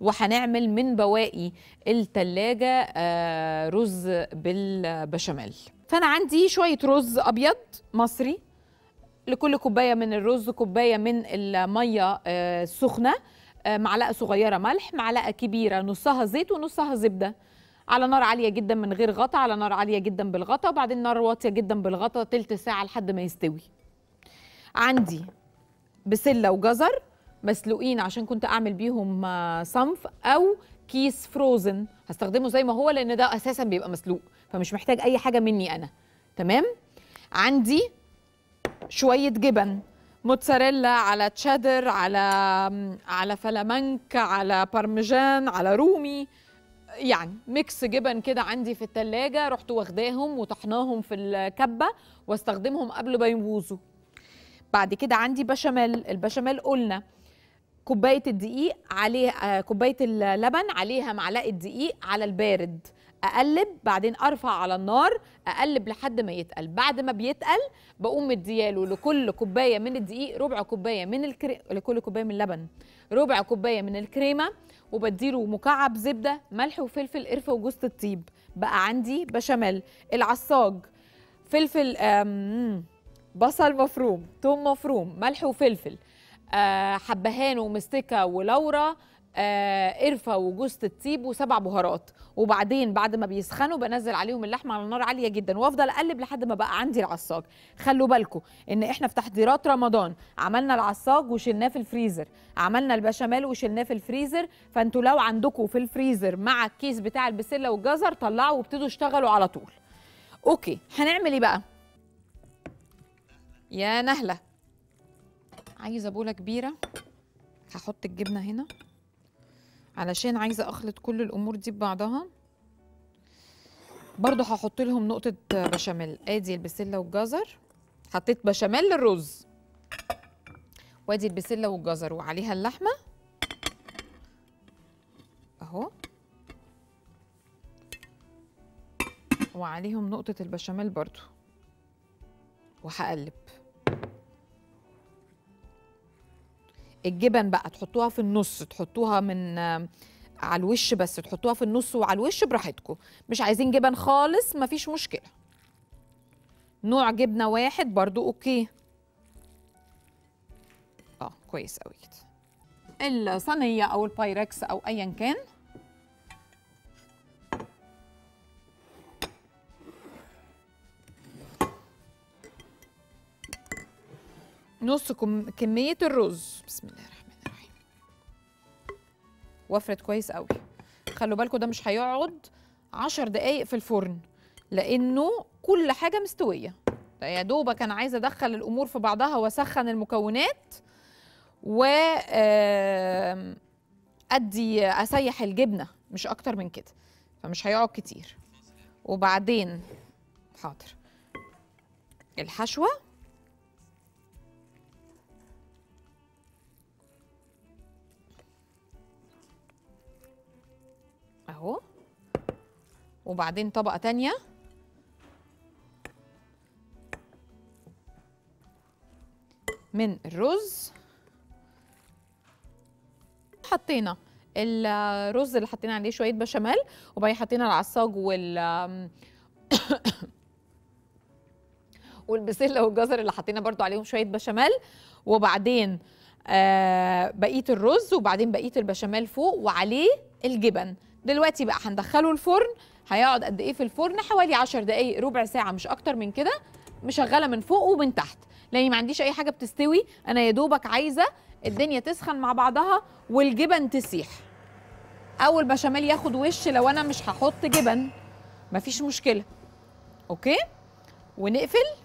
وهنعمل من بواقي التلاجة آه، رز بالبشاميل فأنا عندي شوية رز أبيض مصري لكل كوباية من الرز كوباية من المية آه، السخنة آه، معلقة صغيرة ملح معلقة كبيرة نصها زيت ونصها زبدة على نار عالية جدا من غير غطا على نار عالية جدا بالغطا وبعدين نار واطية جدا بالغطا تلت ساعة لحد ما يستوي عندي بسلة وجزر مسلوقين عشان كنت اعمل بيهم آه، صنف او كيس فروزن هستخدمه زي ما هو لان ده اساسا بيبقى مسلوق فمش محتاج اي حاجه مني انا تمام عندي شويه جبن موتزاريلا على تشيدر على على فلامنك على بارميجان على رومي يعني ميكس جبن كده عندي في التلاجة رحت واخداهم وطحناهم في الكبة واستخدمهم قبل ما يبوظوا بعد كده عندي بشاميل البشاميل قلنا كوبايه الدقيق عليه آه، كوبايه اللبن عليها معلقه دقيق على البارد اقلب بعدين ارفع على النار اقلب لحد ما يتقل بعد ما بيتقل بقوم مدياله لكل كوبايه من الدقيق ربع كوبايه من الكري... لكل كوبايه من اللبن ربع كوبايه من الكريمه وبديله مكعب زبده ملح وفلفل قرفه وجوز الطيب بقى عندي بشاميل العصاج فلفل آم، بصل مفروم توم مفروم ملح وفلفل آه، حبهان ومستكه ولورا آه، قرفه وجوز الطيب وسبع بهارات وبعدين بعد ما بيسخنوا بنزل عليهم اللحمه على نار عاليه جدا وافضل اقلب لحد ما بقى عندي العصاج خلوا بالكم ان احنا في تحضيرات رمضان عملنا العصاج وشلناه في الفريزر عملنا البشاميل وشلناه في الفريزر فانتوا لو عندكم في الفريزر مع الكيس بتاع البسله والجزر طلعوا وابتدوا اشتغلوا على طول اوكي هنعمل ايه بقى يا نهله عايزه بوله كبيره هحط الجبنه هنا علشان عايزه اخلط كل الامور دي ببعضها برضو هحط لهم نقطه بشاميل ادي البسله والجزر حطيت بشاميل للرز وادي البسله والجزر وعليها اللحمه اهو وعليهم نقطه البشاميل برضو وهقلب الجبن بقى تحطوها في النص تحطوها من آم، على الوش بس تحطوها في النص وعلى الوش براحتكم مش عايزين جبن خالص مفيش مشكله نوع جبنه واحد برضو اوكي اه كويس قوي كده الصينيه او البايركس او ايا كان نص كم كمية الرز بسم الله الرحمن الرحيم وفرت كويس قوي خلوا بالكم ده مش هيقعد عشر دقايق في الفرن لانه كل حاجة مستوية ده يا دوبك انا عايزة ادخل الامور في بعضها واسخن المكونات و آم، ادي اسيح الجبنة مش اكتر من كده فمش هيقعد كتير وبعدين حاضر الحشوه اهو وبعدين طبقة تانية من الرز حطينا الرز اللي حطينا عليه شوية بشاميل وبعدين حطينا العصاج وال والبسلة والجزر اللي حطينا برضو عليهم شوية بشاميل وبعدين آه بقية الرز وبعدين بقية البشاميل فوق وعليه الجبن دلوقتي بقى هندخله الفرن هيقعد قد ايه في الفرن حوالي 10 دقايق ربع ساعه مش اكتر من كده مشغله من فوق ومن تحت لاني ما عنديش اي حاجه بتستوي انا يا دوبك عايزه الدنيا تسخن مع بعضها والجبن تسيح او البشاميل ياخد وش لو انا مش هحط جبن مفيش مشكله اوكي ونقفل